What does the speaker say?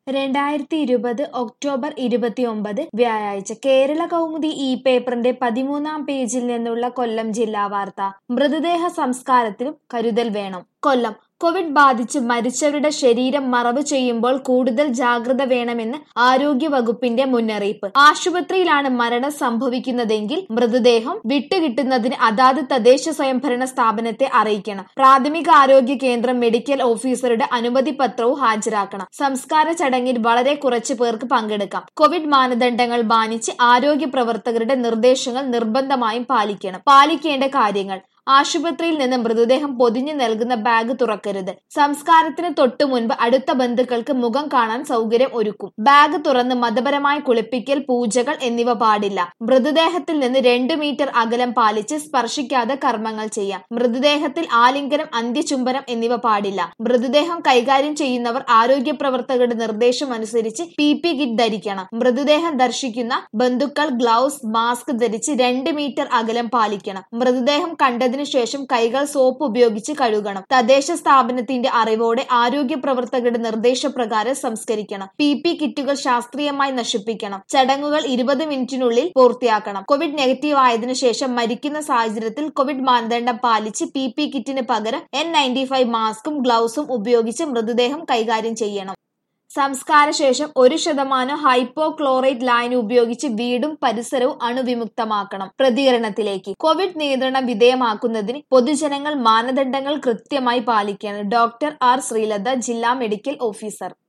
രണ്ടായിരത്തി ഇരുപത് ഒക്ടോബർ ഇരുപത്തിയൊമ്പത് വ്യാഴാഴ്ച കേരള കൗമുദി ഈ പേപ്പറിന്റെ പതിമൂന്നാം പേജിൽ നിന്നുള്ള കൊല്ലം ജില്ലാ വാർത്ത മൃതദേഹ സംസ്കാരത്തിലും കരുതൽ വേണം കൊല്ലം കോവിഡ് ബാധിച്ച് മരിച്ചവരുടെ ശരീരം മറവ് ചെയ്യുമ്പോൾ കൂടുതൽ ജാഗ്രത വേണമെന്ന് ആരോഗ്യ വകുപ്പിന്റെ മുന്നറിയിപ്പ് ആശുപത്രിയിലാണ് മരണം സംഭവിക്കുന്നതെങ്കിൽ മൃതദേഹം വിട്ടുകിട്ടുന്നതിന് അതാത് തദ്ദേശ സ്വയംഭരണ സ്ഥാപനത്തെ അറിയിക്കണം പ്രാഥമിക ആരോഗ്യ കേന്ദ്രം മെഡിക്കൽ ഓഫീസറുടെ അനുമതി പത്രവും ഹാജരാക്കണം സംസ്കാര ചടങ്ങിൽ വളരെ കുറച്ചു പേർക്ക് പങ്കെടുക്കാം കോവിഡ് മാനദണ്ഡങ്ങൾ മാനിച്ച് ആരോഗ്യ പ്രവർത്തകരുടെ നിർദ്ദേശങ്ങൾ നിർബന്ധമായും പാലിക്കണം പാലിക്കേണ്ട കാര്യങ്ങൾ ആശുപത്രിയിൽ നിന്ന് മൃതദേഹം പൊതിഞ്ഞു നൽകുന്ന ബാഗ് തുറക്കരുത് സംസ്കാരത്തിന് തൊട്ടു മുൻപ് അടുത്ത ബന്ധുക്കൾക്ക് മുഖം കാണാൻ സൗകര്യം ഒരുക്കും ബാഗ് തുറന്ന് മതപരമായി കുളിപ്പിക്കൽ പൂജകൾ എന്നിവ പാടില്ല മൃതദേഹത്തിൽ നിന്ന് രണ്ടു മീറ്റർ അകലം പാലിച്ച് സ്പർശിക്കാതെ കർമ്മങ്ങൾ ചെയ്യാം മൃതദേഹത്തിൽ ആലിംഗനം അന്ത്യചുംബനം എന്നിവ പാടില്ല മൃതദേഹം കൈകാര്യം ചെയ്യുന്നവർ ആരോഗ്യ പ്രവർത്തകരുടെ നിർദ്ദേശം അനുസരിച്ച് പി പി കിറ്റ് ധരിക്കണം മൃതദേഹം ദർശിക്കുന്ന ബന്ധുക്കൾ ഗ്ലൗസ് മാസ്ക് ധരിച്ച് രണ്ട് മീറ്റർ അകലം പാലിക്കണം മൃതദേഹം കണ്ടതിന് ശേഷം കൈകൾ സോപ്പ് ഉപയോഗിച്ച് കഴുകണം തദ്ദേശ സ്ഥാപനത്തിന്റെ അറിവോടെ ആരോഗ്യ പ്രവർത്തകരുടെ നിർദ്ദേശപ്രകാരം സംസ്കരിക്കണം പി പി കിറ്റുകൾ ശാസ്ത്രീയമായി നശിപ്പിക്കണം ചടങ്ങുകൾ ഇരുപത് മിനിറ്റിനുള്ളിൽ പൂർത്തിയാക്കണം കോവിഡ് നെഗറ്റീവ് ആയതിനു ശേഷം മരിക്കുന്ന സാഹചര്യത്തിൽ കോവിഡ് മാനദണ്ഡം പാലിച്ച് പി പി കിറ്റിന് പകരം എൻ നയൻറ്റി ഫൈവ് മാസ്കും ഗ്ലൗസും ഉപയോഗിച്ച് മൃതദേഹം കൈകാര്യം ചെയ്യണം സംസ്കാര ശേഷം ഒരു ശതമാനം ഹൈപ്പോക്ലോറൈറ്റ് ലൈൻ ഉപയോഗിച്ച് വീടും പരിസരവും അണുവിമുക്തമാക്കണം പ്രതികരണത്തിലേക്ക് കോവിഡ് നിയന്ത്രണം വിധേയമാക്കുന്നതിന് പൊതുജനങ്ങൾ മാനദണ്ഡങ്ങൾ കൃത്യമായി പാലിക്കണം ഡോക്ടർ ആർ ശ്രീലത ജില്ലാ മെഡിക്കൽ ഓഫീസർ